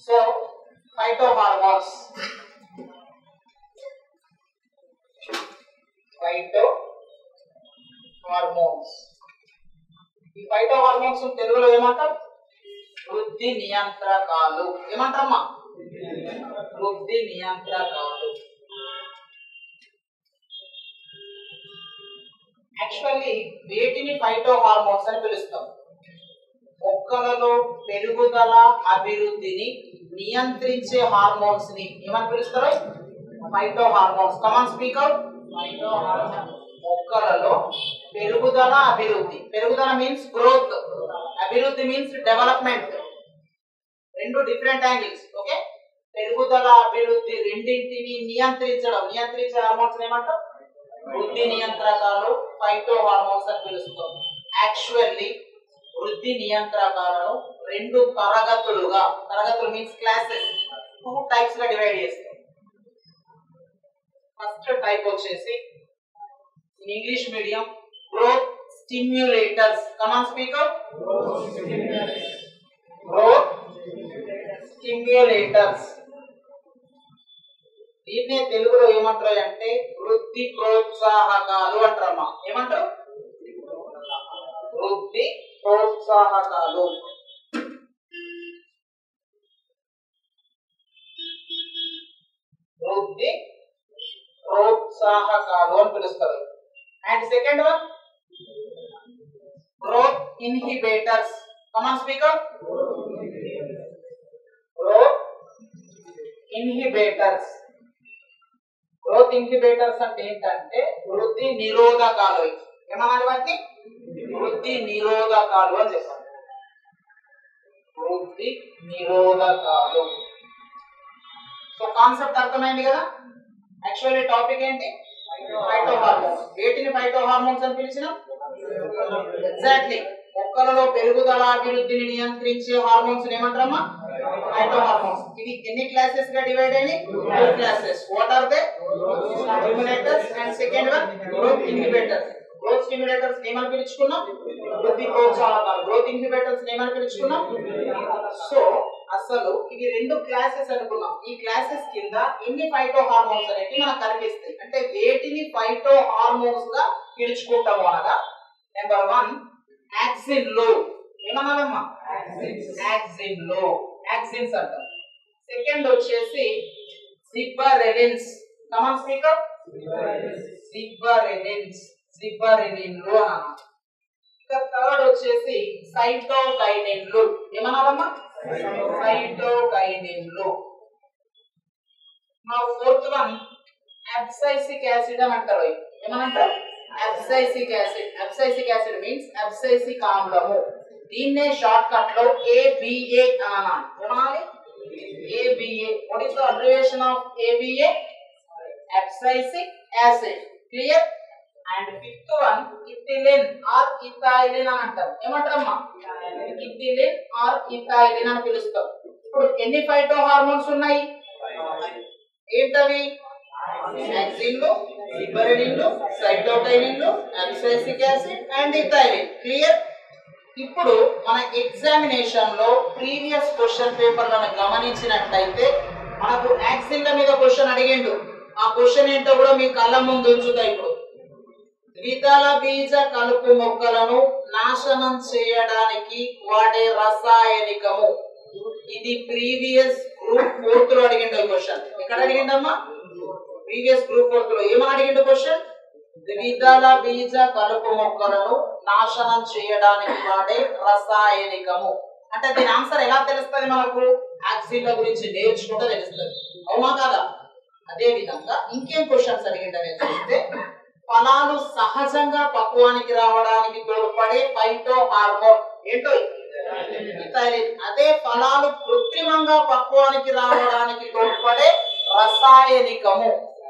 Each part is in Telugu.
So phyto hormones phyto hormones ఈ ఫైటో హార్మోన్స్ తెలుగులో ఏమంటారు వృద్ధి నియంత్రకాలు ఏమంటారమ్మా వృద్ధి నియంత్రకాలు యాక్చువల్లీ వీటిని ఫైటో హార్మోన్స్ అని పిలుస్తాం మొక్కలలో పెరుగుదల అభివృద్ధిని నియంత్రించే హార్మోన్స్ ని ఏమని పిలుస్తారు phyto hormones come on speak out మొక్కలలో పెరుగుదల అభివృద్ధి పెరుగుదల మీన్స్ గ్రోత్ అభివృద్ధి మీన్స్ డెవలప్మెంట్ రెండు డిఫరెంట్ యాంగిల్స్ ఓకే పెరుగుదల అభివృద్ధి రెండింటిని నియంత్రించడం నియంత్రించే హార్మోన్స్ ఏమంటారు వృద్ధి నియంత్రకాలు ఫైటో హార్మోన్స్ అని పిలుస్తాం యాక్చువల్లీ వృద్ధి నియంత్రకాలను రెండు తరగతులుగా తరగతులు మీన్స్ క్లాసెస్ టూ టైప్స్ గా డివైడ్ చేస్తాం ఫస్ట్ టైప్ వచ్చేసి in English medium growth stimulators come on speaker growth stimulators దీన్నే తెలుగులో ఏమంటారు అంటే వృద్ధి ప్రోత్సాహకాలు అంటారమ్మా ఏమంటారు వృద్ధి ప్రోత్సాహకాలు వృద్ధి ప్రోత్సాహకాలు అని పిలుస్తారు and second one growth inhibitors come on speaker growth inhibitors growth inhibitors అంటే ఏంటంటే వృద్ధి నిరోధకాలు ఏమన్నారు వాటిని వృద్ధి నిరోధకాలు అని చెప్పారు వృద్ధి నిరోధకాలు సో కాన్సెప్ట్ అర్థమైంది కదా యాక్చువల్లీ టాపిక్ ఏంటి ఫైటో హార్మోన్స్ వేటిని ఫైటో హార్మోన్స్ అని పిలిచిన ఎగ్జాక్ట్లీ మొక్కలలో పెరుగుదల అభివృద్ధిని నియంత్రించే హార్మోన్స్ ఏమంటారమ్మా ఫైటో హార్మోన్స్ ఇది ఎన్ని క్లాసెస్ గా డివైడ్ అయినాయి two classes what are they stimulators and second one growth inhibitors growth stimulators ఏమని పిలుచుకున్నాం వృద్ధి ప్రోత్సాహకాలు గ్రోత్ ఇన్హిబిటర్స్ ఏమని పిలుచుకున్నాం సో అసలు ఇవి రెండు క్లాసెస్ అనుకున్నాం ఈ క్లాసెస్ కింద ఎన్ని ఫైటో హార్మోన్స్ అనేవి మనకు కనిపిస్తాయి అంటే వేటిని ఫైటో హార్మోన్స్ గా పిలుచుకుంటాము అనగా నెంబర్ వన్ యాక్సిన్ లో ఏమన్నారమ్మా యాక్సిన్ లో యాక్సిన్స్ అంటాం సెకండ్ వచ్చేసి సిబ్బరెలిన్స్ కమాన్ స్పీకర్ సిబ్బరెలిన్స్ సిబ్బరెలిన్లు అని అన్నమాట ఇక థర్డ్ వచ్చేసి సైటోకైనిన్లు ఏమన్నారమ్మా సైటోకైనిన్లు మా ఫోర్త్ వన్ అబ్సైసిక్ యాసిడ్ అని అంటారు ఏమనంటారు abscisic acid abscisic acid means abscisic ఆమ్లము దీన్నే షార్ట్ కట్ లో ఏబిఏ అని అన్నాను ఏమనాలి ABA what is the abbreviation of ABA abscisic acid clear and fifth one ethylene or ethylene అని అంటారు ఏమంటారమ్మా ఇథిలిన్ ఆర్ ఇథైలిన్ అని పిలుస్తాం ఇప్పుడు ఎన్ని ఫైటో హార్మోన్స్ ఉన్నాయి ఏంటవి యాక్సిన్లు లిబరెలిన్లు సైటోకైనిన్లు abscisic acid and ethylene clear ఇప్పుడు మన ఎగ్జామినేషన్ లో ప్రీవియస్ క్వశ్చన్ పేపర్లను గమనించినట్లయితే మనకు యాక్సిన్ల మీద క్వశ్చన్ అడిగిండు ఆ క్వశ్చన్ ఏంటో కూడా మీ కళ్ళ ముందు ఉంచుతా ఇప్పుడు ద్విదళ బీజ కలుపు మొక్కలను నాశనం చేయడానికి వాడే రసాయనికము ఇది ప్రీవియస్ గ్రూప్ ఫోర్త్ లో అడిగిండు క్వశ్చన్ ఎక్కడ అడిగిండమ్మా ప్రీవియస్ గ్రూప్ ఫోర్త్ లో ఏమని అడిగిండు క్వశ్చన్ ద్విదళ బీజ కలుపు మొక్కలను నాశనం చేయడానికి వాడే రసాయనికము అంటే దీని ఆన్సర్ ఎలా తెలుస్తుంది మనకు యాక్సిన్ల గురించి నేర్చుకుంటే తెలుస్తుంది అవునా కదా అదే విధంగా ఇంకేం క్వశ్చన్స్ అడిగిండనే చూస్తే ఫలాలు సహజంగా పక్వానికి రావడానికి తోడ్పడే ఫైటో హార్మోన్ ఏంటో ఇథైలిన్. అదే ఫలాలు కృత్రిమంగా పక్వానికి రావడానికి తోడ్పడే రసాయనికము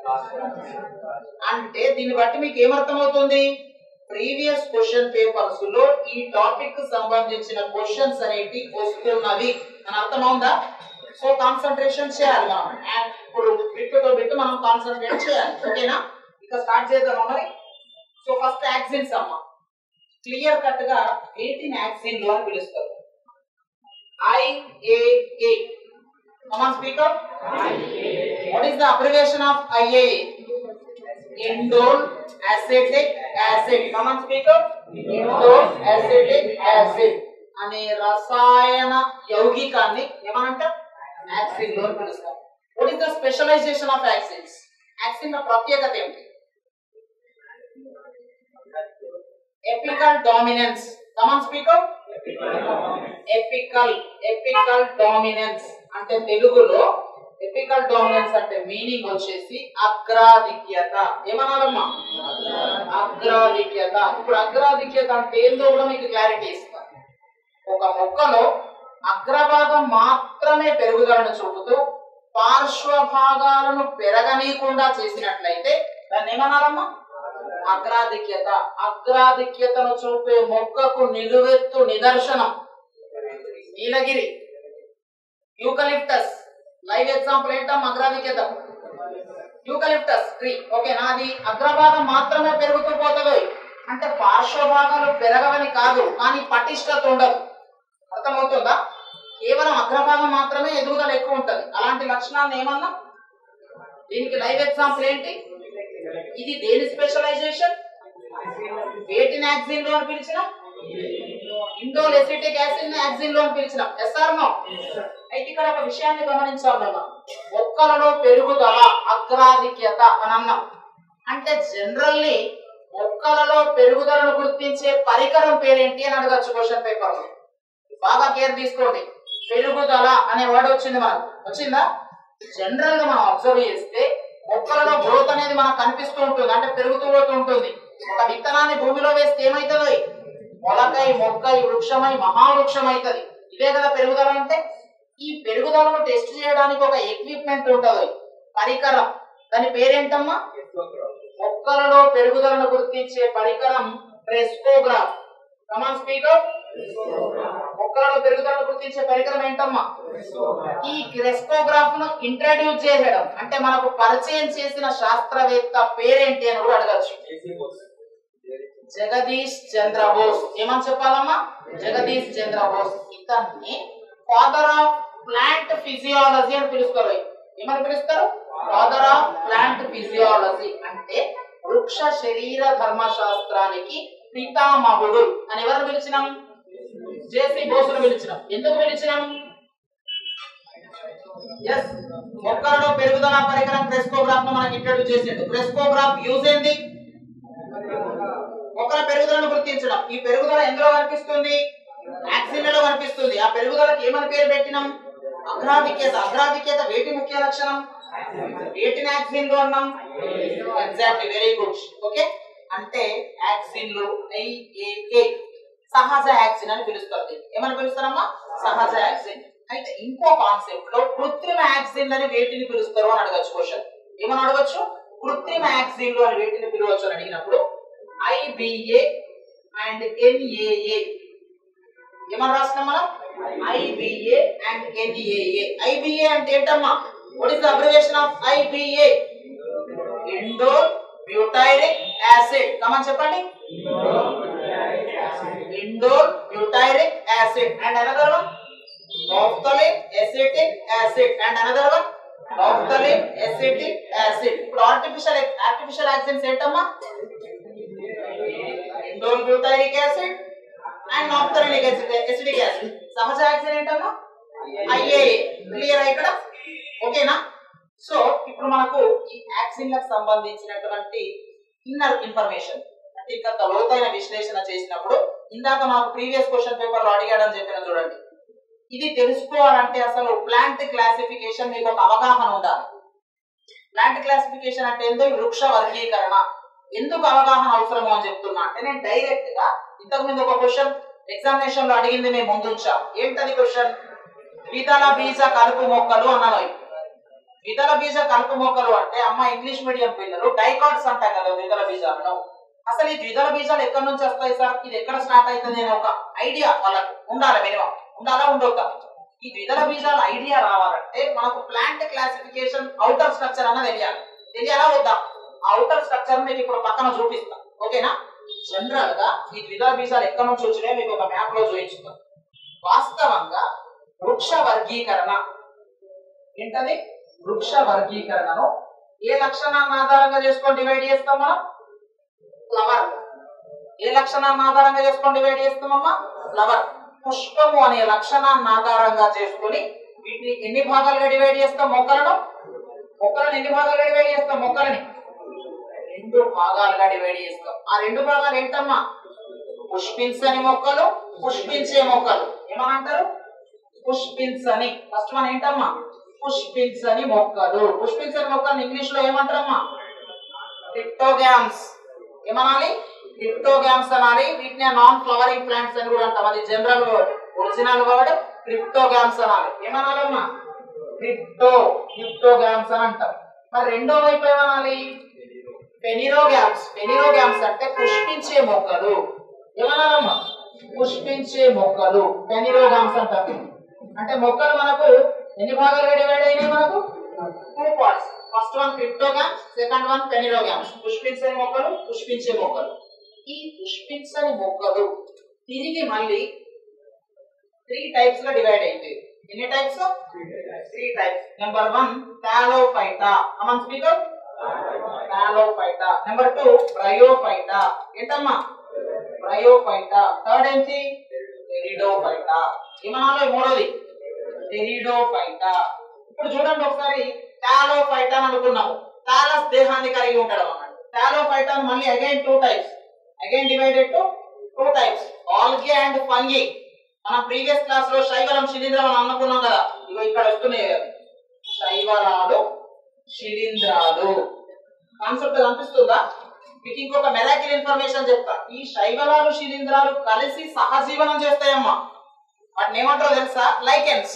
అంటే దీన్ని బట్టి మీకు ఏమర్థమవుతుంది ప్రీవియస్ క్వశ్చన్ పేపర్స్ లో ఈ టాపిక్ సంబంధించిన క్వశ్చన్స్ అనేవి వస్తున్నవి అని అర్థమవుందా సో కాన్సన్ట్రేషన్ చేయాలి మనం And ఇప్పుడు బిట్టుతో బిట్టు మనం కాన్సన్ట్రేట్ చేయాలి ఓకేనా ఇక స్టార్ట్ చేద్దామా మరి సో ఫస్ట్ యాక్సిన్స్ అమ్మ క్లియర్ కట్ గా ఎయిటీన్ యాక్సిన్ అని పిలుస్తారు IAA Come on, speak up. What is the abbreviation of IAA? Indole acetic acid. Come on, speak up. Indole acetic acid అనే రసాయన యౌగికాన్ని ఏమనంటారు యాక్సిన్ లో పిలుస్తారు what is the specialisation of auxins auxin ప్రత్యేకత ఏమిటి apical dominance come on speaker apical apical dominance అంటే తెలుగులో ఎపికల్ డామినెన్స్ అంటే మీనింగ్ వచ్చేసి అగ్రాధిక్యత ఏమనాలమ్మా అగ్రాధిక్యత ఇప్పుడు అగ్రాధిక్యత అంటే ఏందో కూడా మీకు క్లారిటీ ఇస్తాను ఒక మొక్కలో అగ్రభాగం మాత్రమే పెరుగుదలను చూపుతూ పార్శ్వ భాగాలను పెరగనీయకుండా చేసినట్లయితే దాన్ని ఏమనాలమ్మా అగ్రాధిక్యత అగ్రాధిక్యతను చూపే మొక్కకు నిలువెత్తు నిదర్శనం నీలగిరి యూకలిప్టస్ లైవ్ ఎగ్జాంపుల్ ఏంటమ్మా అగ్రాధిక్యత యూకలిప్టస్ ట్రీ ఓకేనా అది అగ్రభాగం మాత్రమే పెరుగుతూ పోతుంది అంటే పార్శ్వ భాగాలు పెరగవని కాదు కానీ పటిష్టత ఉండదు అర్థమవుతుందా కేవలం అగ్రభాగం మాత్రమే ఎదుగుదల ఎక్కువ ఉంటది అలాంటి లక్షణాలను ఏమన్నా దీనికి లైవ్ ఎగ్జాంపుల్ ఏంటి ఇది దేని స్పెషలైజేషన్ వేటిని యాక్సిన్ లో అని పిలిచినాం ఇండోల్ ఎసిటిక్ యాసిడ్ ని యాక్సిన్ లో అని పిలిచినాం ఎస్ఆర్ నో అయితే ఇక్కడ ఒక విషయాన్ని గమనించాలి మనం మొక్కలలో పెరుగుదల అగ్రాధిక్యత అని అన్నాం అంటే జనరల్లీ మొక్కలలో పెరుగుదలను గుర్తించే పరికరం పేరేంటి అని అడగచ్చు క్వశ్చన్ పేపర్ లో బాగా కేర్ తీసుకోండి పెరుగుదల అనే వర్డ్ వచ్చింది మనకు వచ్చిందా జనరల్ గా మనం అబ్జర్వ్ చేస్తే మొక్కలలో గ్రోత్ అనేది మనకు కనిపిస్తూ ఉంటుంది అంటే పెరుగుతూ పోతూ ఉంటుంది ఒక విత్తనాన్ని భూమిలో వేస్తే ఏమైతుంది మొలకై మొక్కై వృక్షమై మహావృక్షం అవుతుంది ఇదే కదా పెరుగుదల అంటే ఈ పెరుగుదలను టెస్ట్ చేయడానికి ఒక ఎక్విప్మెంట్ ఉంటుంది పరికరం దాని పేరేంటమ్మా మొక్కలలో పెరుగుదలను గుర్తించే పరికరం ప్రెస్కోగ్రాఫ్ కమాన్ స్పీకర్ మొక్కలలో పెరుగుదలను గుర్తించే పరికరం ఏంటమ్మా ఈ క్రెస్కోగ్రాఫ్ ను ఇంట్రడ్యూస్ చేయడం అంటే మనకు పరిచయం చేసిన శాస్త్రవేత్త పేరేంటి అని కూడా అడగచ్చు జగదీష్ చంద్రబోస్ ఏమని చెప్పాలమ్మా జగదీష్ చంద్రబోస్ ఇతన్ని ఫాదర్ ఆఫ్ ప్లాంట్ ఫిజియాలజీ అని పిలుస్తారు ఏమని పిలుస్తారు ఫాదర్ ఆఫ్ ప్లాంట్ ఫిజియాలజీ అంటే వృక్ష శరీర ధర్మశాస్త్రానికి పితామహుడు అని ఎవరిని పిలిచినాం జేసీ బోసును పిలిచినాం ఎందుకు పిలిచినాం ఎస్ మొక్కలలో పెరుగుదల పరికరం క్రెస్కోగ్రాఫ్ ను మనకి ఇంట్రడ్యూస్ చేసిండు క్రెస్కోగ్రాఫ్ యూజ్ ఏంది మొక్కల పెరుగుదలను గుర్తించడం ఈ పెరుగుదల ఎందులో కనిపిస్తుంది యాక్సిన్లలో కనిపిస్తుంది ఆ పెరుగుదలకు ఏమని పేరు పెట్టినాం అగ్రాధిక్యత అగ్రాధిక్యత వేటి ముఖ్య లక్షణం వేటిని యాక్సిన్ లో అన్నాం ఎగ్జాక్ట్లీ వెరీ గుడ్ ఓకే అంటే యాక్సిన్ లో ఐఏఏ సహజ యాక్సిన్ అని పిలుస్తారు దీన్ని. ఏమని పిలుస్తారమ్మా సహజ యాక్సిన్ అయితే ఇంకో కాన్సెప్ట్ లో కృత్రిమ యాక్సిన్ అని వేటిని పిలుస్తారు అని అడగచ్చు క్వశ్చన్ ఏమని అడగచ్చు కృత్రిమ యాక్సిన్ అని వేటిని పిలవచ్చు అని అడిగినప్పుడు ఐబిఏ అండ్ ఎన్ఏఏ ఏమని రాస్తున్నాం మనం ఐబిఏ అండ్ ఎన్ఏఏ ఐబిఏ అంటే ఏంటమ్మా what is the abbreviation of IBA indole butyric acid కమని చెప్పండి indole butyric acid and another one naphthalene acetic acid and another one naphthalene acetic acid ఇప్పుడు ఆర్టిఫిషియల్ ఆర్టిఫిషియల్ యాక్సిడ్స్ ఏంటమ్మా indole butyric acid and naphthalenic acetic acid సహజ యాక్సిడ్ ఏంటమ్మా ఐఏ క్లియర్ ఇక్కడ ఓకేనా సో ఇప్పుడు మనకు ఈ యాక్సిన్లకు సంబంధించినటువంటి ఇన్నర్ ఇన్ఫర్మేషన్ అంటే ఇంకా లోతైన విశ్లేషణ చేసినప్పుడు ఇందాక మనకు ప్రీవియస్ క్వశ్చన్ పేపర్ లో అడిగాడని చెప్పిన చూడండి ఇది తెలుసుకోవాలంటే అసలు ప్లాంట్ క్లాసిఫికేషన్ మీకు ఒక అవగాహన ఉండాలి ప్లాంట్ క్లాసిఫికేషన్ అంటే ఏందో వృక్ష వర్గీకరణ ఎందుకు అవగాహన అవసరమో అని చెప్తున్నా అంటే నేను డైరెక్ట్ గా ఇంతకు ముందు ఒక క్వశ్చన్ ఎగ్జామినేషన్ లో అడిగింది మేము ముందుంచాం ఏంటది క్వశ్చన్ ద్విదళ బీజ కలుపు మొక్కలు అన్నాను ద్విదళ బీజ కలుపు మొక్కలు అంటే అమ్మ ఇంగ్లీష్ మీడియం పిల్లలు డైకాట్స్ అంటాం కదా ద్విదళ బీజాలను అసలు ఈ ద్విదళ బీజాలు ఎక్కడి నుంచి వస్తాయి సార్ ఇది ఎక్కడ స్టార్ట్ అవుతుంది అనే ఒక ఐడియా వాళ్ళకు ఉండాలి మినిమం ఉండాలా ఉండొద్దా ఈ ద్విదళ బీజాల ఐడియా రావాలంటే మనకు ప్లాంట్ క్లాసిఫికేషన్ అవుటర్ స్ట్రక్చర్ అన్నది తెలియాలి తెలియాలా వద్దా అవుటర్ స్ట్రక్చర్ మీకు ఇప్పుడు పక్కన చూపిస్తా ఓకేనా జనరల్ గా ఈ ద్విదళ బీజాలు ఎక్కడి నుంచి వచ్చినాయో మీకు ఒక మ్యాప్ లో చూపించుతాం వాస్తవంగా వృక్ష వర్గీకరణ ఏంటది వృక్ష వర్గీకరణను ఏ లక్షణాన్ని ఆధారంగా చేసుకొని డివైడ్ చేస్తాం మనం ఫ్లవర్ ఏ లక్షణాన్ని ఆధారంగా చేసుకొని డివైడ్ చేస్తామమ్మా ఫ్లవర్ పుష్పము అనే లక్షణాన్ని ఆధారంగా చేసుకొని వీటిని ఎన్ని భాగాలుగా డివైడ్ చేస్తాం మొక్కలను మొక్కలను ఎన్ని భాగాలుగా డివైడ్ చేస్తాం మొక్కలని రెండు భాగాలుగా డివైడ్ చేస్తాం ఆ రెండు భాగాలు ఏంటమ్మా పుష్పించని మొక్కలు పుష్పించే మొక్కలు ఏమనంటారు పుష్పించని ఫస్ట్ మన ఏంటమ్మా పుష్పించని మొక్కలు పుష్పించని మొక్కలు ఇంగ్లీష్ లో ఏమంటారమ్మా క్రిప్టోగ్యామ్స్ ఏమనాలి క్రిప్టోగ్యామ్స్ అనాలి వీటిని నాన్ ఫ్లవరింగ్ ప్లాంట్స్ అని కూడా అంటాం అది general word original word cryptogams అనాలి ఏమనాలమ్మా క్రిప్టో క్రిప్టోగ్యామ్స్ అని అంటాం మరి రెండో వైపు ఏమనాలి పెనిరోగ్యామ్స్ పెనిరోగ్యామ్స్ అంటే పుష్పించే మొక్కలు ఏమనాలమ్మా పుష్పించే మొక్కలు పెనిరోగ్యామ్స్ అంటారు అంటే మొక్కలు మనకు ఎన్ని భాగాలుగా డివైడ్ అయినాయి మనకు two parts first one cryptogams second one phanerogams పుష్పించని మొక్కలు పుష్పించే మొక్కలు ఈ పుష్పించని మొక్కలు తిరిగి మళ్ళీ త్రీ టైప్స్ గా డివైడ్ అయింది ఎన్ని types three types number one thallophyta come on speaker thallophyta number two bryophyta ఏంటమ్మా బ్రయోఫైటా థర్డ్ ఏంటి టెరిడోఫైటా ఏమనాలో మూడోది టెరిడోఫైటా ఇప్పుడు చూడండి ఒకసారి టాలోఫైటా అని అనుకున్నాము టాలస్ దేహాన్ని కలిగి ఉండడం అన్నట్టు టాలోఫైటా మళ్ళీ again two types again divided to two types algae and fungi మనం ప్రీవియస్ క్లాస్ లో శైవలం శిలీంద్రం అని అనుకున్నాం కదా ఇగో ఇక్కడ వస్తున్నాయి కదా. శైవలాలు శిలీంధ్రాలు కాన్సెప్ట్ కనిపిస్తుందా మీకు ఇంకొక మెరాకిల్ ఇన్ఫర్మేషన్ చెప్తా ఈ శైవలాలు శిలీంధ్రాలు కలిసి సహజీవనం చేస్తాయమ్మా వాటిని ఏమంటారో తెలుసా లైకెన్స్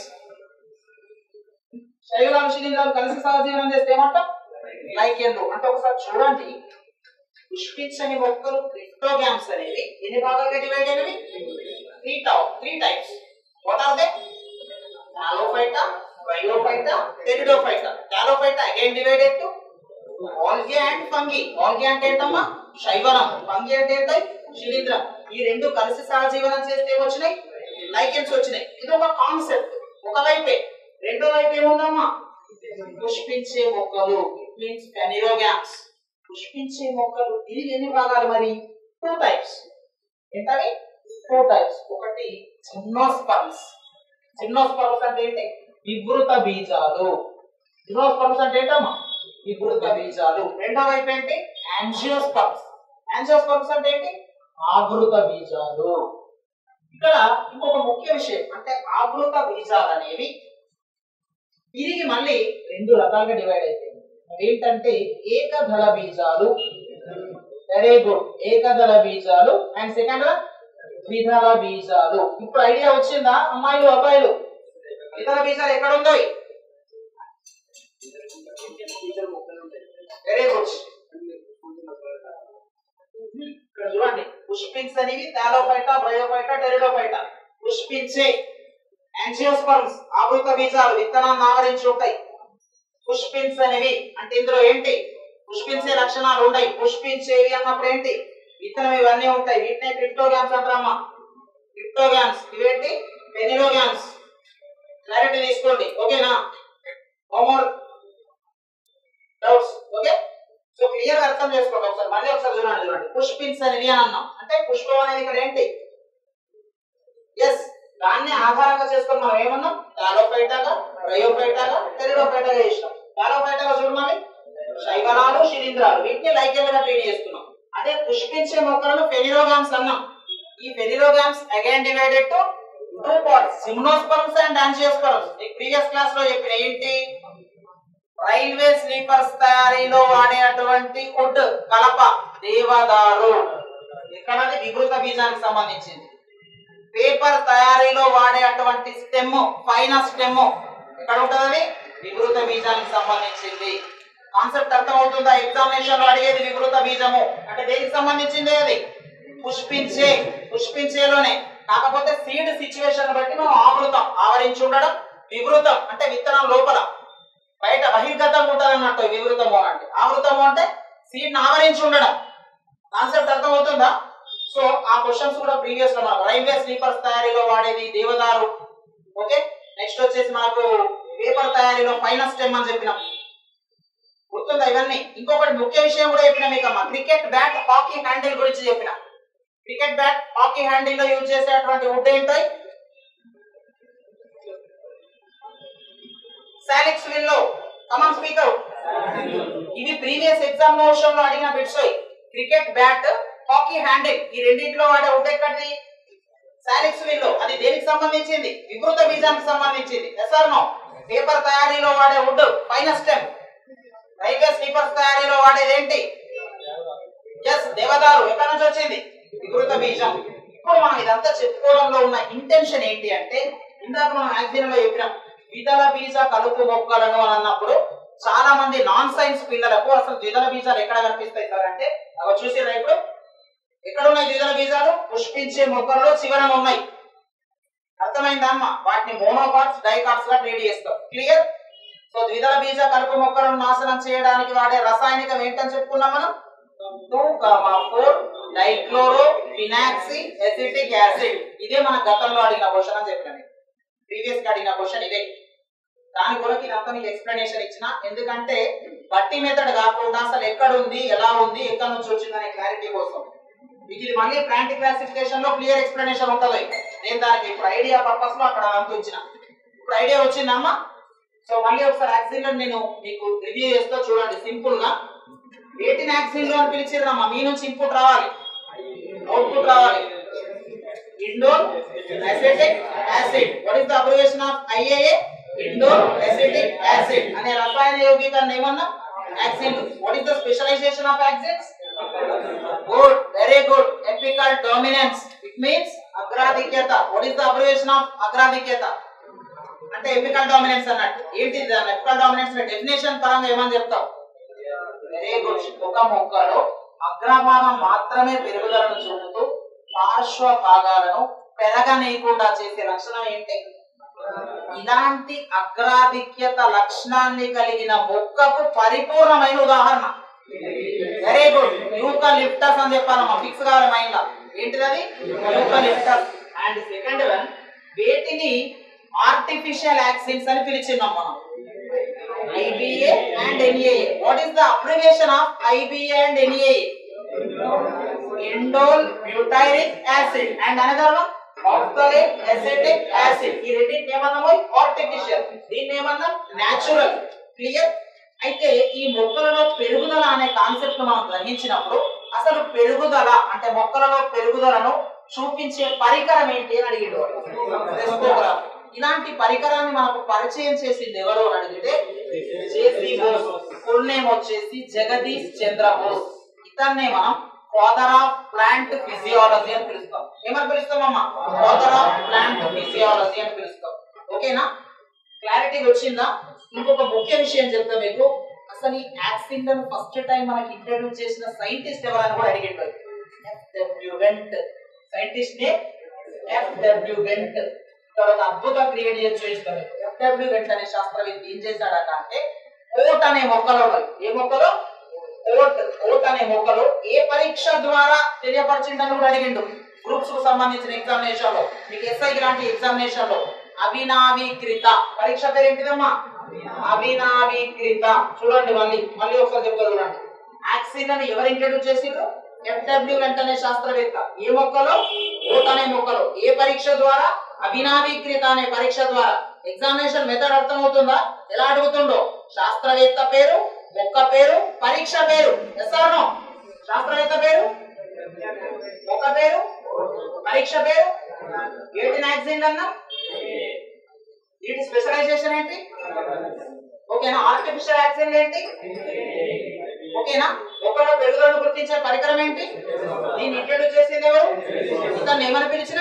శైవలాలు శిలీంధ్రాలు కలిసి సహజీవనం చేస్తే ఏమంటాం లైకెన్లు అంటే ఒకసారి చూడండి పుష్పించని మొక్కలు క్రిప్టోగ్యామ్స్ అనేవి ఎన్ని భాగాలుగా డివైడ్ అయినవి త్రీ టౌ three types what are they thallophyta bryophyta pteridophyta thallophyta again divided to algae and fungi algae అంటే ఏంటమ్మా శైవనం ఫంగి అంటే ఏంటి శిలీంద్రం ఈ రెండు కలిసి సహజీవనం చేస్తే ఏమొచ్చినాయి లైకెన్స్ వచ్చినాయి ఇది ఒక కాన్సెప్ట్ ఒక వైపే రెండో వైపు ఏముందమ్మా పుష్పించే మొక్కలు మీన్స్ పెనిరోగ్యామ్స్ పుష్పించే మొక్కలు ఇది ఎన్ని భాగాలు మరి టూ టైప్స్ ఏంటవి టూ టైప్స్ ఒకటి జిమ్నోస్పర్మ్స్ జిమ్నోస్పర్మ్స్ అంటే ఏంటి వివృత బీజాలు జిమ్నోస్పర్మ్స్ అంటే ఏంటమ్మా వివృత బీజాలు రెండో వైపు ఏంటి యాంజియోస్పర్మ్స్ యాంజియోస్పర్మ్స్ అంటే ఏంటి ఆవృత బీజాలు ఇక్కడ ఇంకొక ముఖ్య విషయం అంటే ఆవృత బీజాలు అనేవి తిరిగి మళ్ళీ రెండు రకాలుగా డివైడ్ అయిపోయింది ఏంటంటే ఏకదళ బీజాలు వెరీ గుడ్ ఏకదళ బీజాలు అండ్ సెకండ్ వన్ ద్విదళ బీజాలు ఇప్పుడు ఐడియా వచ్చిందా అమ్మాయిలు అబ్బాయిలు ద్విదళ బీజాలు ఎక్కడ ఉందో వెరీ గుడ్ ఇక్కడ చూడండి పుష్పించనివి తాలోఫైటా బ్రయోఫైటా టెరిడోఫైటా పుష్పించే యాంజియోస్పర్మ్స్ ఆవృత బీజాలు విత్తనాన్ని ఆవరించి ఉంటాయి పుష్పించనివి అంటే ఇందులో ఏంటి పుష్పించే లక్షణాలు ఉన్నాయి పుష్పించేవి అన్నప్పుడు ఏంటి విత్తనం ఇవన్నీ ఉంటాయి వీటినే క్రిప్టోగ్యామ్స్ అంటారమ్మా క్రిప్టోగ్యామ్స్ ఇవేంటి పెనిరోగ్యామ్స్ క్లారిటీ తీసుకోండి ఓకేనా homework doubts okay so clear అర్థం చేసుకోండి ఒకసారి మళ్ళీ ఒకసారి చూడండి చూడండి పుష్పించనివి అని అన్నాం అంటే పుష్పం అనేది ఇక్కడ ఏంటి ఎస్ దాన్ని ఆధారంగా చేసుకొని మనం ఏమన్నాం టాలోఫైటాగా రయోఫైటాగా టెరిడోఫైటాగా చేసినాం టాలోఫైటాగా చూడమని శైవలాలు శిలీంధ్రాలు వీటిని లైకెల్గా ట్రీట్ చేస్తున్నాం అదే పుష్పించే మొక్కలను ఫెనిరోగామ్స్ అన్నాం ఈ phanerogams again divided to two parts gymnosperms and angiosperms ఈ ప్రీవియస్ క్లాస్ లో చెప్పిన ఏంటి రైల్వే స్లీపర్స్ తయారీలో వాడేటువంటి వుడ్ కలప దేవదారు ఇక్కడది వికృత బీజానికి సంబంధించింది పేపర్ తయారీలో వాడే అటువంటి స్టెమ్ పైన స్టెమ్ ఎక్కడ ఉంటది వికృత బీజానికి సంబంధించింది కాన్సెప్ట్ అర్థమవుతుందా ఎగ్జామినేషన్ లో అడిగేది వికృత బీజము అంటే దేనికి సంబంధించింది అది పుష్పించే పుష్పించేలోనే కాకపోతే సీడ్ సిచ్యువేషన్ బట్టి మనం ఆవృతం ఆవరించి ఉండడం వివృతం అంటే విత్తనం లోపల బయట బహిర్గతం ఉంటది అన్నట్టు వివృతము అంటే ఆవృతము అంటే సీడ్ ఆవరించి ఉండడం కాన్సెప్ట్ అర్థమవుతుందా సో ఆ క్వశ్చన్స్ కూడా ప్రీవియస్ లో మనకు రైల్వే స్లీపర్స్ తయారీలో వాడేది దేవదారు ఓకే నెక్స్ట్ వచ్చేసి మనకు పేపర్ తయారీలో ఫైనల్ స్టెమ్ అని చెప్పినాం గుర్తుందా ఇవన్నీ ఇంకొకటి ముఖ్య విషయం కూడా చెప్పిన మీకు అమ్మ క్రికెట్ బ్యాట్ హాకీ హ్యాండిల్ గురించి చెప్పిన క్రికెట్ బ్యాట్ హాకీ హ్యాండిల్ లో యూజ్ చేసేటువంటి వుడ్ ఏంటో సాలిక్స్ విల్లో కమన్ స్పీకర్ ఇవి ప్రీవియస్ ఎగ్జామినేషన్ లో అడిగిన bits cricket bat hockey handle ఈ రెండింటిలో వాడే వుడ్ ఎక్కడిది సాలిక్స్ విల్లో అది దేనికి సంబంధించింది వికృత బీజానికి సంబంధించింది ఎస్ఆర్ నో పేపర్ తయారీలో వాడే వుడ్ పైన స్టెమ్ రైల్వే స్లీపర్స్ తయారీలో వాడేది ఏంటి ఎస్ దేవదారు ఎక్కడి నుంచి వచ్చింది వికృత బీజం ఇప్పుడు మనం ఇదంతా చెప్పుకోవడంలో ఉన్న ఇంటెన్షన్ ఏంటి అంటే ఇందాక మనం మ్యాగజైన్ లో చెప్పినాం ద్విదళ బీజ కలుపు మొక్కలను అని అన్నప్పుడు చాలా మంది నాన్ సైన్స్ పిల్లలకు అసలు ద్విదళ బీజాలు ఎక్కడ కనిపిస్తాయి సార్ అంటే అవి చూసిరా ఇప్పుడు ఎక్కడ ఉన్నాయి ద్విదళ బీజాలు పుష్పించే మొక్కల్లో చివరన ఉన్నాయి అర్థమైందా అమ్మ వాటిని మోనోకాట్స్ డైకాట్స్ గా ట్రేడ్ చేస్తాం క్లియర్ సో ద్విదళ బీజ కలుపు మొక్కలను నాశనం చేయడానికి వాడే రసాయనికం ఏంటని చెప్పుకున్నాం మనం two comma four dichloro phenoxy acetic acid ఇదే మన గతంలో అడిగిన క్వశ్చన్ అని చెప్పిన ప్రీవియస్ గా అడిగిన క్వశ్చన్ ఇదే దాని కొరకు ఇదంతా మీకు ఎక్స్ప్లెనేషన్ ఇచ్చిన ఎందుకంటే బట్టి మెథడ్ కాకుండా అసలు ఎక్కడ ఉంది ఎలా ఉంది ఎక్కడ నుంచి వచ్చింది అనే క్లారిటీ కోసం మీకు ఇది మళ్ళీ ప్లాంట్ క్లాసిఫికేషన్ లో క్లియర్ ఎక్స్ప్లెనేషన్ ఉంటుంది నేను దానికి ఇప్పుడు ఐడియా పర్పస్ లో అక్కడ అంత ఇచ్చిన ఇప్పుడు ఐడియా వచ్చిందమ్మా సో మళ్ళీ ఒకసారి యాక్సిడెంట్ నేను మీకు రివ్యూ చేస్తా చూడండి సింపుల్ గా వేటిని యాక్సిడెంట్ అని పిలిచిర్రమ్మా మీ నుంచి ఇన్పుట్ రావాలి అవుట్పుట్ రావాలి indole acetic acid what is the abbreviation of IAA indole acetic acid అనే రసాయన యౌగికాన్ని ఏమన్నా auxin what is the specialisation of auxins good very good apical dominance it means అగ్రాధిక్యత what is the abbreviation of అగ్రాధిక్యత అంటే ఎపికల్ డామినెన్స్ అన్నట్టు ఏంటి దాని ఎపికల్ డామినెన్స్ డెఫినేషన్ పరంగా ఏమని చెప్తాం వెరీ గుడ్ ఒక మొక్కలో అగ్రభాగం మాత్రమే పెరుగుదలను చూపుతూ పార్శ్వ భాగాలను పెరగనీయకుండా చేసే లక్షణం ఏంటి ఇలాంటి అగ్రాధిక్యత లక్షణాన్ని కలిగిన మొక్కకు పరిపూర్ణమైన ఉదాహరణ వెరీ గుడ్ యూకలిప్టస్ అని చెప్పాలమ్మా ఫిక్స్ కావాలి మైండ్ లో ఏంటిది అది యూకలిప్టస్ అండ్ సెకండ్ వన్ వేటిని ఆర్టిఫిషియల్ యాక్సిన్స్ అని పిలిచిన్నాం మనం IBA and NAA. What is the abbreviation of IBA and NAA? Indole butyric acid and another one oxalate acetic acid. ఈ రెండింటిని ఏమన్నాము ఆర్టిఫిషియల్ దీన్ని ఏమన్నాం న్యాచురల్ క్లియర్ అయితే ఈ మొక్కలలో పెరుగుదల అనే కాన్సెప్ట్ మనం గ్రహించినప్పుడు అసలు పెరుగుదల అంటే మొక్కలలో పెరుగుదలను చూపించే పరికరం ఏంటి అని అడిగాడు Crestograph. ఇలాంటి పరికరాన్ని మనకు పరిచయం చేసింది ఎవరు అని అడిగితే జేసీ బోస్ ఫుల్ నేమ్ వచ్చేసి జగదీష్ చంద్ర బోస్ ఇతన్నే మనం ఫాదర్ ఆఫ్ ప్లాంట్ ఫిజియాలజీ అని పిలుస్తాం ఏమని పిలుస్తామమ్మా ఫాదర్ ఆఫ్ ప్లాంట్ ఫిజియాలజీ అని పిలుస్తాం ఓకేనా క్లారిటీ వచ్చిందా ఇంకొక ముఖ్య విషయం చెప్తా మీకు అసలు ఈ యాక్సిడెంట్ ఫస్ట్ టైం మనకి ఇంట్రడ్యూస్ చేసిన సైంటిస్ట్ ఎవరైనా కూడా అడిగేటోళ్ళు ఎఫ్డబ్ల్యూ వెంట్ సైంటిస్ట్ నే ఎఫ్డబ్ల్యూ వెంట్ తర్వాత అద్భుతం క్రియేట్ చేసి చేస్తారు ఎఫ్డబ్ల్యూ వెంట్ అనే శాస్త్రవేత్త ఏం చేశాడట అంటే ఓట్ అనే మొక్కలో ఉన్నాయి ఏ మొక్కలో ఓట్ ఓట్ అనే మొక్కలో ఏ పరీక్ష ద్వారా తెలియపరిచిందని కూడా అడిగిండు గ్రూప్స్ కు సంబంధించిన ఎగ్జామినేషన్ లో మీకు ఎస్ఐ లాంటి ఎగ్జామినేషన్ లో అవినావీకృత పరీక్ష పేరు ఏంటిదమ్మా అవినావీకృత చూడండి మళ్ళీ మళ్ళీ ఒకసారి చెప్తా చూడండి యాక్సిన్ అని ఎవరు ఇంట్రడ్యూస్ చేసిండ్రు ఎఫ్డబ్ల్యూ వెంటనే శాస్త్రవేత్త ఏ మొక్కలో ఓట్ అనే మొక్కలో ఏ పరీక్ష ద్వారా అవినావీకృత అనే పరీక్ష ద్వారా ఎగ్జామినేషన్ మెథడ్ అర్థమవుతుందా ఎలా అడుగుతుండో శాస్త్రవేత్త పేరు మొక్క పేరు పరీక్ష పేరు ఎస్ఆర్నో శాస్త్రవేత్త పేరు మొక్క పేరు పరీక్ష పేరు ఏంటి మ్యాగజైన్ అన్నా వీటి స్పెషలైజేషన్ ఏంటి ఓకేనా ఆర్టిఫిషియల్ యాక్సిడెంట్ ఏంటి ఓకేనా ఒకలో పెరుగుదలను గుర్తించే పరికరం ఏంటి దీన్ని ఇంట్రడ్యూస్ చేసింది ఎవరు ఇతన్ని ఏమని పిలిచిన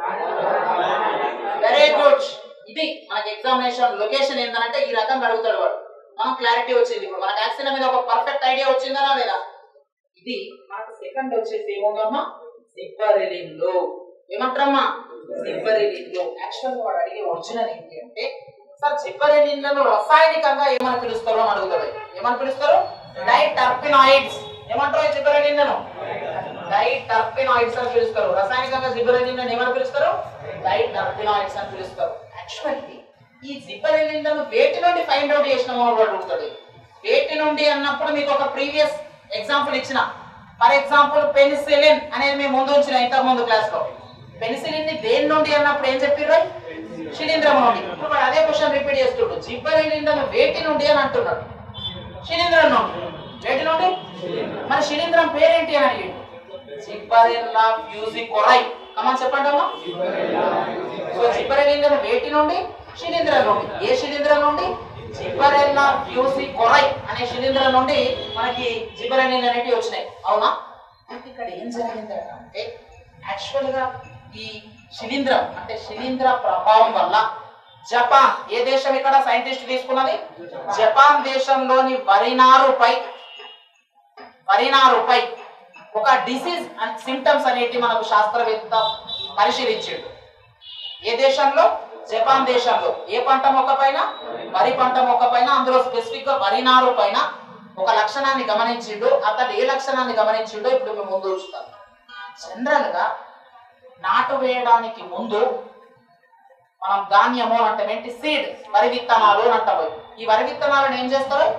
వెరీ గుడ్ ఇది మనకి ఎగ్జామినేషన్ లొకేషన్ ఏంటంటే ఈ రకంగా అడుగుతాడు వాడు మనం క్లారిటీ వచ్చింది ఇప్పుడు మనకి యాక్సిడెంట్ మీద ఒక పర్ఫెక్ట్ ఐడియా వచ్చిందా లేదా ఇది మనకు సెకండ్ వచ్చేసి ఏముందమ్మా సిబ్బరిలిన్లు ఏమంటారమ్మా సిబ్బరిలిన్లు యాక్చువల్ వాడు అడిగే ఒరిజినల్ ఏంటి అంటే సార్ సిబ్బరిలిన్లను రసాయనికంగా ఏమని పిలుస్తారో అని అడుగుతాడు ఏమని పిలుస్తారు డైటర్పినాయిడ్స్ ఏమంటారు సిబ్బరిలిన్లను డైటర్పినాయిడ్స్ అని పిలుస్తారు రసాయనికంగా సిబ్బరిలిన్లను ఏమని పిలుస్తారు డైటర్పినాయిడ్స్ అని పిలుస్తారు యాక్చువల్లీ ఈ జిబ్బరెలిన్లను వేటి నుండి ఫైండ్ అవుట్ చేసినామో అని అడుగుతాడు వేటి నుండి అన్నప్పుడు మీకు ఒక ప్రీవియస్ ఎగ్జాంపుల్ ఇచ్చిన ఫర్ ఎగ్జాంపుల్ పెనిసిలిన్ అనేది మేము ముందు ఉంచిన ఇంతకు ముందు క్లాస్ లో పెనిసిలిన్ ని దేని నుండి అన్నప్పుడు ఏం చెప్పిర్రు శిలీంద్రం నుండి ఇప్పుడు వాడు అదే క్వశ్చన్ రిపీట్ చేస్తుండు జిబ్బరెలిన్లను వేటి నుండి అని అంటున్నాడు శిలీంద్రం నుండి వేటి నుండి మరి శిలీంద్రం పేరేంటి అని అడిగిండు జిబ్బరెల్లా ఫ్యూజికొరై కమని చెప్పండి అమ్మా సో జిబ్బరెలింగన వేటి నుండి శిలీంద్రం నుండి ఏ శిలీంద్రం నుండి జిబ్బరెల్లా ఫ్యూసి కొరై అనే శిలీంద్రం నుండి మనకి జిబ్బరెలిన్ అనేటివి వచ్చినాయి అవునా అయితే ఇక్కడ ఏం జరిగింది అంటే యాక్చువల్ గా ఈ శిలీంద్రం అంటే శిలీంద్ర ప్రభావం వల్ల జపాన్ ఏ దేశం ఇక్కడ సైంటిస్ట్ తీసుకున్నది జపాన్ దేశంలోని వరినారుపై వరినారుపై ఒక డిసీజ్ అండ్ సిమ్టమ్స్ అనేటి మనకు శాస్త్రవేత్త పరిశీలించాడు ఏ దేశంలో జపాన్ దేశంలో ఏ పంట మొక్క పైన వరి పంట మొక్క పైన అందులో స్పెసిఫిక్ గా వరి నారు పైన ఒక లక్షణాన్ని గమనించిండు అతడు ఏ లక్షణాన్ని గమనించిండో ఇప్పుడు మేము ముందు చూస్తాం జనరల్ గా నాటు వేయడానికి ముందు మనం ధాన్యము అని అంటాం ఏంటి సీడ్ వరి విత్తనాలు అని అంటాం ఈ వరి విత్తనాలను ఏం చేస్తారు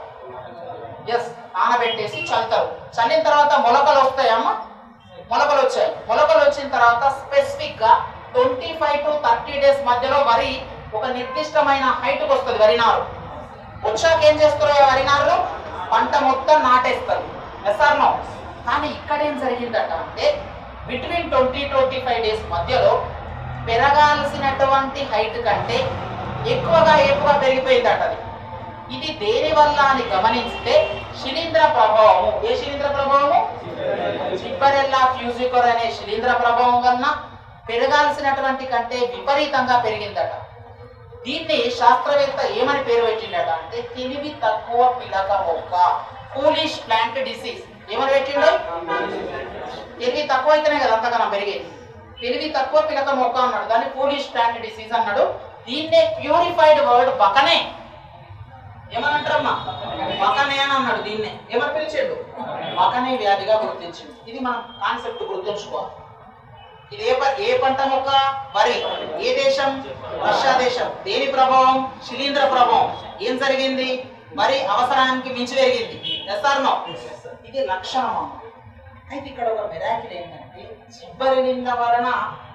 ఎస్ నానబెట్టేసి చల్లుతారు చల్లిన తర్వాత మొలకలు వస్తాయమ్మా మొలకలు వచ్చాయి మొలకలు వచ్చిన తర్వాత స్పెసిఫిక్ గా twenty five to thirty days మధ్యలో వరి ఒక నిర్దిష్టమైన హైట్ కి వస్తుంది వరి నారు వచ్చాక ఏం చేస్తారు ఆ వరి నారులో పంట మొత్తం నాటేస్తారు ఎస్ఆర్ నో కానీ ఇక్కడ ఏం జరిగిందట అంటే between twenty twenty five days మధ్యలో పెరగాల్సినటువంటి హైట్ కంటే ఎక్కువగా ఎక్కువ పెరిగిపోయిందట అది ఇది దేని వల్ల అని గమనిస్తే శిలీంద్ర ప్రభావము ఏ శిలీంద్ర ప్రభావము జిబ్బరెల్లా ఫ్యూజికోర్ అనే శిలీంద్ర ప్రభావం వలన పెరగాల్సినటువంటి కంటే విపరీతంగా పెరిగిందట దీన్ని శాస్త్రవేత్త ఏమని పేరు పెట్టిండట అంటే తెలివి తక్కువ పిలక మొక్క కూలిష్ ప్లాంట్ డిసీజ్ ఏమని పెట్టిండు తెలివి తక్కువ అయితేనే కదా అంతగానం పెరిగేది తెలివి తక్కువ పిలక మొక్క అన్నాడు దాన్ని కూలిష్ ప్లాంట్ డిసీజ్ అన్నాడు దీన్నే ప్యూరిఫైడ్ వర్డ్ బకనే ఏమనంటారమ్మా మకనే అని అన్నాడు దీన్నే ఏమని పిలిచాడు మకనే వ్యాధిగా గుర్తించిండు ఇది మనం కాన్సెప్ట్ గుర్తుంచుకోవాలి ఇది ఏ ప- ఏ పంట మొక్క వరి ఏ దేశం రష్యా దేశం దేని ప్రభావం శిలీంద్ర ప్రభావం ఏం జరిగింది మరి అవసరానికి మించి పెరిగింది ఎస్ఆర్ నో ఇది లక్షణం అమ్మ. అయితే ఇక్కడ ఒక మెరాకిల్ ఏంటంటే చిబ్బరి నింద వలన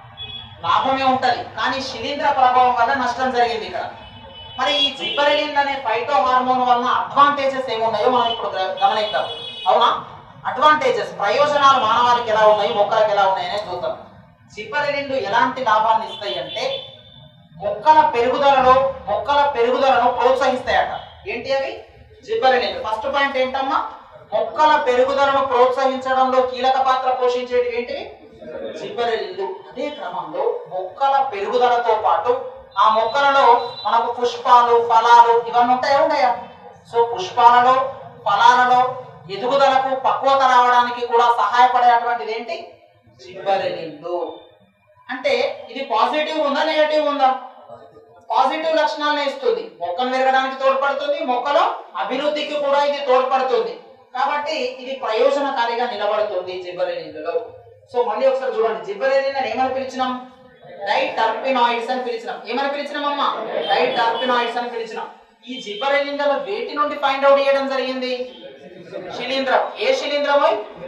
లాభమే ఉంటది కానీ శిలీంద్ర ప్రభావం వల్ల నష్టం జరిగింది ఇక్కడ మరి ఈ జిబ్బరెలిన్ అనే ఫైటో హార్మోన్ వలన అడ్వాంటేజెస్ ఏమున్నాయో మనం ఇప్పుడు గ- గమనిద్దాం అవునా అడ్వాంటేజెస్ ప్రయోజనాలు మానవాళికి ఎలా ఉన్నాయి మొక్కలకు ఎలా ఉన్నాయి అనేది చూద్దాం జిబ్బరెలిన్లు ఎలాంటి లాభాన్ని ఇస్తాయి అంటే మొక్కల పెరుగుదలలో మొక్కల పెరుగుదలను ప్రోత్సహిస్తాయట ఏంటి అవి జిబ్బరెలిన్లు ఫస్ట్ పాయింట్ ఏంటమ్మా మొక్కల పెరుగుదలను ప్రోత్సహించడంలో కీలక పాత్ర పోషించేటి ఏంటివి జిబ్బరెలిన్లు అదే క్రమంలో మొక్కల పెరుగుదలతో పాటు ఆ మొక్కలలో మనకు పుష్పాలు ఫలాలు ఇవన్నీ ఉంటాయా ఉండయా సో పుష్పాలలో ఫలాలలో ఎదుగుదలకు పక్వత రావడానికి కూడా సహాయపడేటువంటిది ఏంటి జిబ్బరెలిన్లు అంటే ఇది పాజిటివ్ ఉందా నెగటివ్ ఉందా పాజిటివ్ లక్షణాలనే ఇస్తుంది మొక్కను పెరగడానికి తోడ్పడుతుంది మొక్కలో అభివృద్ధికి కూడా ఇది తోడ్పడుతుంది కాబట్టి ఇది ప్రయోజనకారిగా నిలబడుతుంది జిబ్బరెలిన్లలో సో మళ్ళీ ఒకసారి చూడండి జిబ్బరెలిన్ అని ఏమని పిలిచినాం డైట్ టర్పినాయిడ్స్ అని పిలిచినాం ఏమని పిలిచినాం అమ్మా డైట్ టర్పినాయిడ్స్ అని పిలిచినాం ఈ జిబ్బరెలిన్లలో వేటి నుండి ఫైండ్ అవుట్ చేయడం జరిగింది శిలీంద్రం ఏ శిలీంద్రమో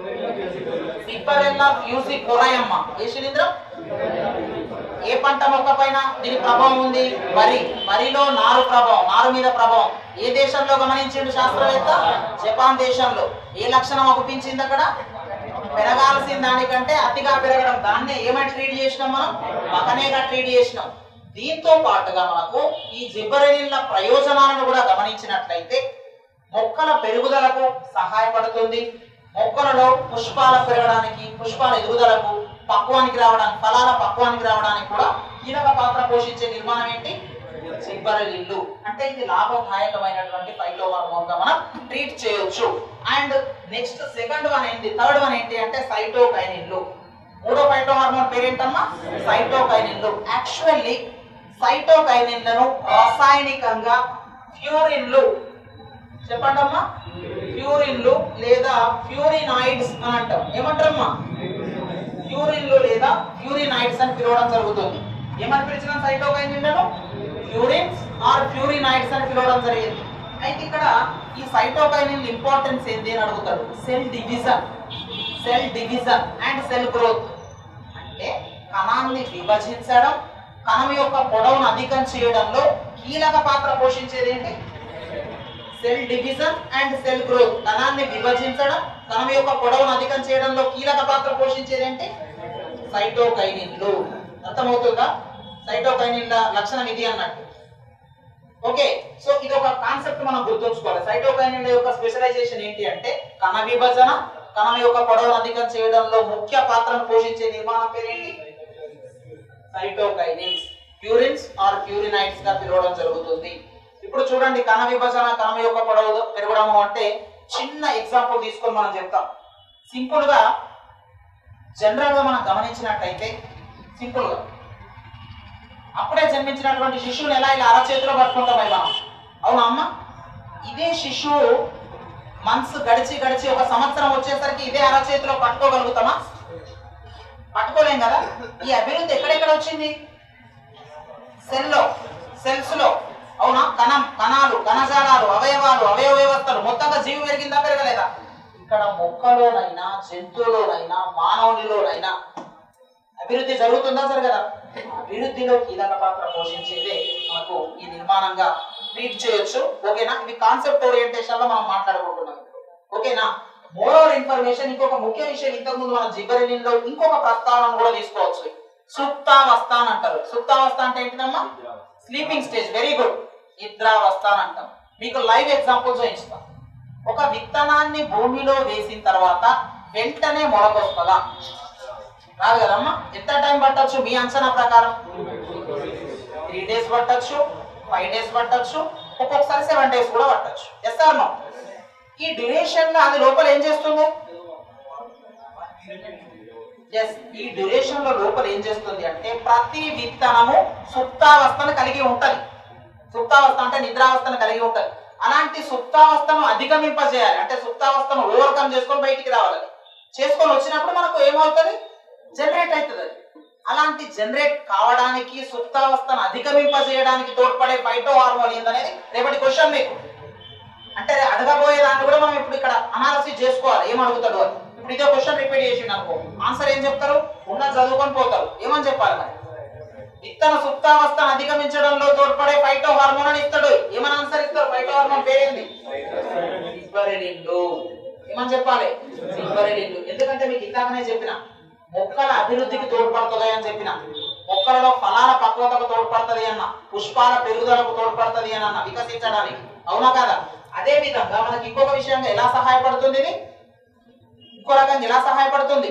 జిబ్బరెల్లా ఫ్యూసి కొరాయమ్మ ఏ శిలీంద్రం ఏ పంట మొక్క పైన దీని ప్రభావం ఉంది వరి వరిలో నారు ప్రభావం నారు మీద ప్రభావం ఏ దేశంలో గమనించిండు శాస్త్రవేత్త జపాన్ దేశంలో ఏ లక్షణం ఒప్పించింది అక్కడ పెరగాల్సిన దానికంటే అతిగా పెరగడం దాన్నే ఏమని ట్రీట్ చేసినాం మనం మకనేగా ట్రీట్ చేసినాం దీంతో పాటుగా మనకు ఈ జిబ్బరెలిన్ల ప్రయోజనాలను కూడా గమనించినట్లయితే మొక్కల పెరుగుదలకు సహాయపడుతుంది మొక్కలలో పుష్పాల పెరగడానికి పుష్పాల ఎదుగుదలకు పక్వానికి రావడానికి ఫలాల పక్వానికి రావడానికి కూడా కీలక పాత్ర పోషించే నిర్మాణం ఏంటి జిబ్బరెలిన్లు అంటే ఇది లాభదాయకమైనటువంటి ఫైటో హార్మోన్ గా మనం ట్రీట్ చేయొచ్చు అండ్ నెక్స్ట్ సెకండ్ వన్ ఏంటి థర్డ్ వన్ ఏంటి అంటే సైటోకైనిన్లు మూడో ఫైటో హార్మోన్ పేరేంటమ్మా సైటోకైనిన్లు యాక్చువల్లీ సైటోకైనిన్లను రాసాయనికంగా ఫ్యూరిన్లు చెప్పండి అమ్మా ఫ్యూరిన్లు లేదా ఫ్యూరినాయిడ్స్ అని అంటాం ఏమంటారమ్మా ఫ్యూరిన్లు లేదా ఫ్యూరినాయిడ్స్ అని పిలవడం జరుగుతుంది ఏమని పిలిచిన సైటోకైనిన్లను ప్యూరిన్స్ ఆర్ ప్యూరినాయిడ్స్ అని పిలవడం జరిగింది అయితే ఇక్కడ ఈ సైటోకైనిన్ ఇంపార్టెన్స్ ఏంటి అని అడుగుతాడు cell division cell division and cell growth అంటే కణాన్ని విభజించడం కణం యొక్క పొడవును అధికం చేయడంలో కీలక పాత్ర పోషించేది ఏంటి cell division and cell growth కణాన్ని విభజించడం కణం యొక్క పొడవును అధికం చేయడంలో కీలక పాత్ర పోషించేది ఏంటి సైటోకైనిన్లు అర్థమవుతుందా సైటోకైనిన్ల లక్షణం ఇది అన్నట్టు ఓకే సో ఇది ఒక కాన్సెప్ట్ మనం గుర్తుంచుకోవాలి సైటోకైనిన్ల యొక్క స్పెషలైజేషన్ ఏంటి అంటే కణ విభజన కణం యొక్క పొడవును అధికం చేయడంలో ముఖ్య పాత్రను పోషించే నిర్మాణం పేరేంటి సైటోకైనిన్స్ ప్యూరిన్స్ ఆర్ ప్యూరినైట్స్ గా పిలవడం జరుగుతుంది ఇప్పుడు చూడండి కణ విభజన కణం యొక్క పొడవు పెరగడము అంటే చిన్న ఎగ్జాంపుల్ తీసుకొని మనం చెప్తాం సింపుల్ గా జనరల్ గా మనం గమనించినట్టయితే సింపుల్ గా అప్పుడే జన్మించినటువంటి శిశువుని ఎలా ఇలా అరచేతిలో పట్టుకుంటాం అవి మనం అవునా అమ్మ ఇదే శిశువు మంత్స్ గడిచి గడిచి ఒక సంవత్సరం వచ్చేసరికి ఇదే అరచేతిలో పట్టుకోగలుగుతామా పట్టుకోలేం కదా ఈ అభివృద్ధి ఎక్కడెక్కడ వచ్చింది సెల్లో సెల్స్ లో అవునా కణం కణాలు కణజాలాలు అవయవాలు అవయవ వ్యవస్థలు మొత్తంగా జీవి పెరిగిందా పెరగలేదా ఇక్కడ మొక్కలోనైనా జంతువులోనైనా మానవునిలోనైనా అభివృద్ధి జరుగుతుందా జరగదా అభివృద్ధిలో కీలక పాత్ర పోషించేదే మనకు ఈ నిర్మాణంగా ట్రీట్ చేయొచ్చు ఓకేనా ఇది కాన్సెప్ట్ ఓరియంటేషన్ లో మనం మాట్లాడుకుంటున్నాం ఓకేనా మోరల్ ఇన్ఫర్మేషన్ ఇంకొక ముఖ్య విషయం ఇంతకు ముందు మన జిబరెలిన్ లో ఇంకొక ప్రస్తావన కూడా తీసుకోవచ్చు సుప్తావస్థ అని అంటారు సుప్తావస్థ అంటే ఏంటిదమ్మా స్లీపింగ్ స్టేజ్ వెరీ గుడ్ నిద్రావస్థ అని అంటాం మీకు లైవ్ ఎగ్జాంపుల్స్ ఇస్తాం ఒక విత్తనాన్ని భూమిలో వేసిన తర్వాత వెంటనే మొలకొస్తుందా రాదు కదమ్మా ఎంత టైం పట్టొచ్చు మీ అంచనా ప్రకారం త్రీ డేస్ పట్టొచ్చు ఫైవ్ డేస్ పట్టొచ్చు ఒక్కొక్కసారి సెవెన్ డేస్ కూడా పట్టొచ్చు ఎస్ ఆర్ నో ఈ డ్యూరేషన్ లో అది లోపల ఏం చేస్తుంది ఎస్ ఈ డ్యూరేషన్ లో లోపల ఏం చేస్తుంది అంటే ప్రతి విత్తనము సుప్తావస్థను కలిగి ఉంటది సుప్తావస్థ అంటే నిద్రావస్థను కలిగి ఉంటది అలాంటి సుప్తావస్థను అధిగమింపజేయాలి అంటే సుప్తావస్థను ఓవర్కమ్ చేసుకొని బయటికి రావాలి అది. చేసుకొని వచ్చినప్పుడు మనకు ఏమవుతుంది జనరేట్ అవుతుంది అది అలాంటి జనరేట్ కావడానికి సుప్తావస్థను అధిగమింపజేయడానికి తోడ్పడే ఫైటో హార్మోన్ ఏందనేది రేపటి క్వశ్చన్ మీకు అంటే అడగబోయే దాన్ని కూడా మనం ఇప్పుడు ఇక్కడ అనాలసిస్ చేసుకోవాలి ఏం అడుగుతాడు అని ఇప్పుడు ఇదే క్వశ్చన్ రిపీట్ చేసిండు అనుకో ఆన్సర్ ఏం చెప్తారు ఉన్న చదువుకొని పోతారు ఏమని చెప్పాలి మరి విత్తన సుప్తావస్థను అధిగమించడంలో తోడ్పడే ఫైటో హార్మోన్ అని ఇస్తాడు ఏమని ఆన్సర్ ఇస్తారు ఫైటో హార్మోన్ పేరేంది జిబ్బరెలిన్లు ఏమని చెప్పాలి జిబ్బరెలిన్లు ఎందుకంటే మీకు ఇందాకనే చెప్పిన మొక్కల అభివృద్ధికి తోడ్పడుతుంది అని చెప్పిన మొక్కలలో ఫలాల పక్వతకు తోడ్పడుతుంది అన్న పుష్పాల పెరుగుదలకు తోడ్పడుతుంది అని అన్న వికసించడానికి అవునా కదా అదే విధంగా మనకి ఇంకొక విషయంగా ఎలా సహాయపడుతుంది ఇది ఇంకో రకంగా ఎలా సహాయపడుతుంది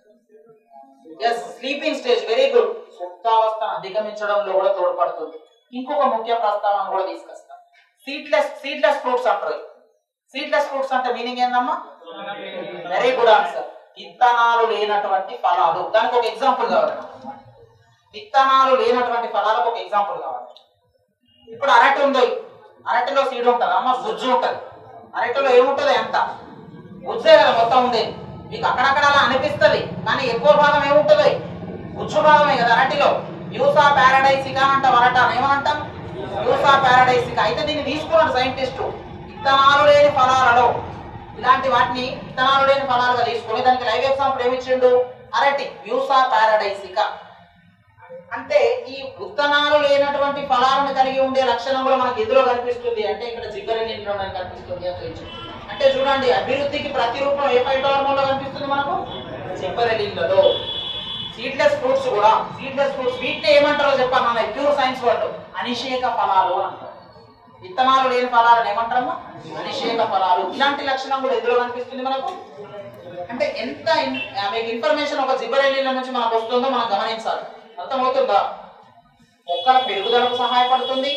yes sleeping stage very good సుప్తావస్థను అధిగమించడంలో కూడా తోడ్పడుతుంది ఇంకొక ముఖ్య ప్రస్తావన కూడా తీసుకొస్తాం సీడ్లెస్ సీడ్లెస్ ఫ్రూట్స్ అంటారు సీడ్లెస్ ఫ్రూట్స్ అంటే మీనింగ్ ఏందమ్మా వెరీ గుడ్ ఆన్సర్ విత్తనాలు లేనటువంటి ఫలాలు దానికి ఒక ఎగ్జాంపుల్ కావాలి విత్తనాలు లేనటువంటి ఫలాలకు ఒక ఎగ్జాంపుల్ కావాలి ఇప్పుడు అరటి ఉంది అరటిలో సీడ్ ఉంటుంది అమ్మ గుజ్జు ఉంటుంది అరటిలో ఏముంటుంది ఎంత గుజ్జే కదా మొత్తం ఉండేది మీకు అక్కడక్కడ అలా అనిపిస్తుంది కానీ ఎక్కువ భాగం ఏముంటుంది గుజ్జు భాగమే కదా అరటిలో యూసా పారాడైసికా అంటాం అరట ఏమనంటాం యూసా పారాడైసికా అయితే దీన్ని తీసుకున్నాడు సైంటిస్టు విత్తనాలు లేని ఫలాలలో ఇలాంటి వాటిని విత్తనాలు లేని ఫలాలుగా తీసుకొని దానికి లైవ్ ఎగ్జాంపుల్ ఏమి ఇచ్చిండు అరటి యూసా పారాడైసికా అంటే ఈ విత్తనాలు లేనటువంటి ఫలాలను కలిగి ఉండే లక్షణం కూడా మనకి ఎదురు కనిపిస్తుంది అంటే ఇక్కడ జిగ్గరి నీటిలో కనిపిస్తుంది అని తెలియచ్చు అంటే చూడండి అభివృద్ధికి ప్రతిరూపం ఏ ఫైటో హార్మోన్లో కనిపిస్తుంది మనకు జిబ్బరెలిన్లలో సీడ్లెస్ ఫ్రూట్స్ కూడా సీడ్లెస్ ఫ్రూట్స్ వీటిని ఏమంటారో చెప్పాను మన ప్యూర్ సైన్స్ వర్డ్ అనిషేక ఫలాలు అంటారు విత్తనాలు లేని ఫలాలను ఏమంటారమ్మా అనిషేక ఫలాలు ఇలాంటి లక్షణం కూడా ఎదురు కనిపిస్తుంది మనకు అంటే ఎంత ఇన్- ఆ మీకు ఇన్ఫర్మేషన్ ఒక జిబ్బరెల్లీల నుంచి మనకు వస్తుందో మనం గమనించాలి అర్థమవుతుందా మొక్కల పెరుగుదలకు సహాయపడుతుంది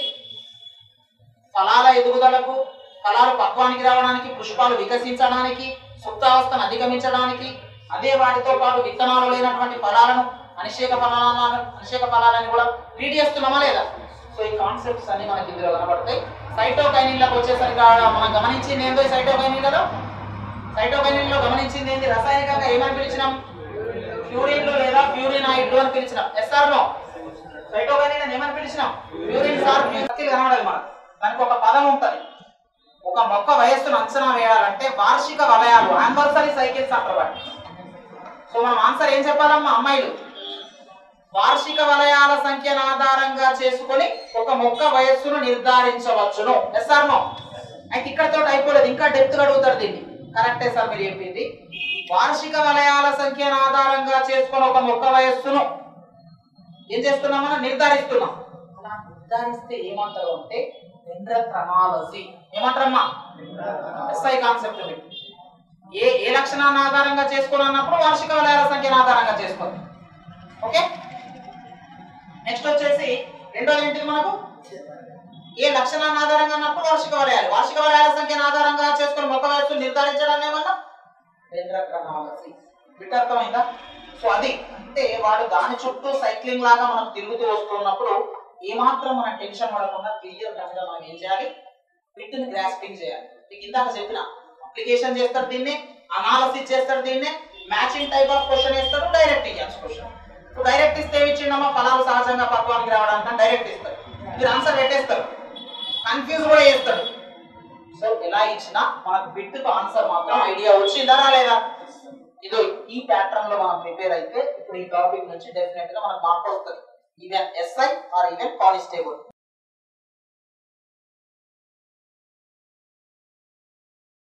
ఫలాల ఎదుగుదలకు ఫలాలు పక్వానికి రావడానికి పుష్పాలు వికసించడానికి సుప్తావస్థను అధిగమించడానికి అదే వాటితో పాటు విత్తనాలు లేనటువంటి ఫలాలను అనిషేక ఫలాలను అనిషేక ఫలాలని కూడా రీడ్ చేస్తున్నామా లేదా సో ఈ కాన్సెప్ట్స్ అన్ని మనకి ఇందులో కనబడతాయి సైటోకైనిన్లకు వచ్చేసరికి ఆడ మనం గమనించింది ఏందో ఈ సైటోకైనిన్లలో సైటోకైనిన్లో గమనించింది ఏంది రసాయనికంగా ఏమని పిలిచినాం ప్యూరిన్లు లేదా ప్యూరినాయిడ్లు అని పిలిచినాం ఎస్ఆర్ నో సైటోకైనిన్ ఏమని పిలిచినాం యూరిన్ సార్ సర్కిల్ కనబడదు మనకు దానికి ఒక పదం ఉంటుంది ఒక మొక్క వయస్సును అంచనా వేయాలంటే వార్షిక వలయాలు యానివర్సరీ సైకిల్స్ అంటారు వాటిని సో మనం ఆన్సర్ ఏం చెప్పాలమ్మా అమ్మాయిలు వార్షిక వలయాల సంఖ్యను ఆధారంగా చేసుకొని ఒక మొక్క వయస్సును నిర్ధారించవచ్చును ఎస్ సార్ నో అయితే ఇక్కడతో అయిపోలేదు ఇంకా డెప్త్ అడుగుతారు దీన్ని కరెక్టే సార్ మీరు చెప్పింది వార్షిక వలయాల సంఖ్యను ఆధారంగా చేసుకొని ఒక మొక్క వయస్సును ఏం చేస్తున్నాం మనం నిర్ధారిస్తున్నాం అలా నిర్ధారిస్తే ఏమంటారు అంటే డెండ్రక్రమాలజీ ఏమంటారమ్మా ఎస్ఐ కాన్సెప్ట్ ఇది. ఏ ఏ లక్షణాన్ని ఆధారంగా చేసుకుని అన్నప్పుడు వార్షిక వలయాల సంఖ్యను ఆధారంగా చేసుకోండి ఓకే నెక్స్ట్ వచ్చేసి రెండోది ఏంటిది మనకు ఏ లక్షణాన్ని ఆధారంగా అన్నప్పుడు వార్షిక వలయాలు వార్షిక వలయాల సంఖ్యను ఆధారంగా చేసుకుని మొక్క వయస్సు నిర్ధారించడాన్ని ఏమన్నా డెండ్రక్రమాలజీ బిట్ అర్థమైందా సో అది అంటే వాడు దాని చుట్టూ సైక్లింగ్ లాగా మనం తిరుగుతూ వస్తున్నప్పుడు ఏమాత్రం మన టెన్షన్ పడకుండా క్లియర్ కట్ గా మనం ఏం చేయాలి వీటిని గ్రాస్పింగ్ చేయాలి మీకు ఇందాక చెప్పిన అప్లికేషన్ చేస్తారు దీన్ని అనాలసిస్ చేస్తారు దీన్ని మ్యాచింగ్ టైప్ ఆఫ్ క్వశ్చన్ ఇస్తారు డైరెక్ట్ ఇవ్వచ్చు క్వశ్చన్ ఇప్పుడు డైరెక్ట్ ఇస్తే ఏమి ఇచ్చిండమ్మా ఫలాలు సహజంగా పక్వానికి రావడానికి డైరెక్ట్ ఇస్తారు మీరు ఆన్సర్ పెట్టేస్తారు కన్ఫ్యూజ్ కూడా చేస్తారు సో ఎలా ఇచ్చినా మనకు బిట్ ఆన్సర్ మాత్రం ఐడియా వచ్చిందా రాలేదా ఇదో ఈ ప్యాటర్న్ లో మనం ప్రిపేర్ అయితే ఇప్పుడు ఈ టాపిక్ నుంచి డెఫినెట్ గా మనకు మార్క్ వస్తుంది even SI or even constable